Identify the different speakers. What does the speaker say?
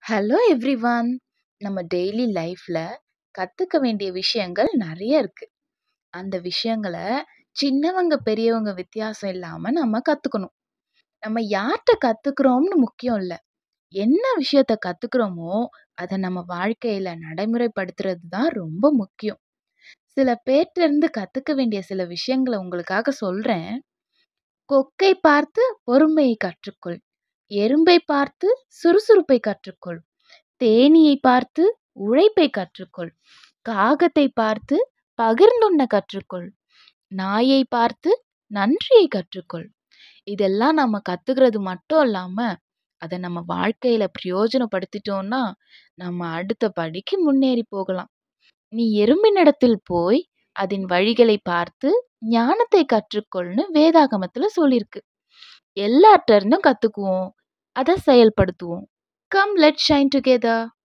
Speaker 1: Hello everyone! நம்ம daily லைஃப்ல கத்துக்க வேண்டிய விஷயங்கள் நெறைய இருக்கு. அந்த விஷயங்கள சின்னவங்க, பெரியவங்க வித்தியாசம் இல்லாம நம்ம கத்துக்கணும். நம்ம யார்ட்ட கத்துக்கிறோம்னு முக்கியம் இல்ல. என்ன விஷயத்த கத்துக்கிறோமோ, அத நம்ம வாழ்க்கையில நடைமுறைப்படுத்துறது தான் ரொம்ப முக்கியம். சில பேர்ட்ட இருந்து கத்துக்க வேண்டிய சில விஷயங்கள உங்களுக்காக சொல்றேன். கொக்கை பார்த்து பொறுமையை கற்றுக்கொள். எறும்பை பார்த்து சுறுசுறுப்பை கற்றுக்கொள். தேனீயை பார்த்து உழைப்பை கற்றுக்கொள். காகத்தை பார்த்து பகிர்ந்துண்ண கற்றுக்கொள். நாயை பார்த்து நன்றியை கற்றுக்கொள். இதெல்லாம் நம்ம கத்துக்கிறது மட்டும் இல்லாம, அத நம்ம வாழ்க்கையில பிரயோஜனப்படுத்திட்டோம்னா, நம்ம அடுத்த படிக்கு முன்னேறி போகலாம். "நீ எறும்பினிடத்தில் போய் அதன் வழிகளைப் பார்த்து ஞானத்தை கற்றுக்கொள்னு வேதாகமத்துல சொல்லிருக்கு. எல்லார்ட்ட இருந்தும் கத்துக்குவோம். அத செயல்படுத்துவோம். Come let's shine together.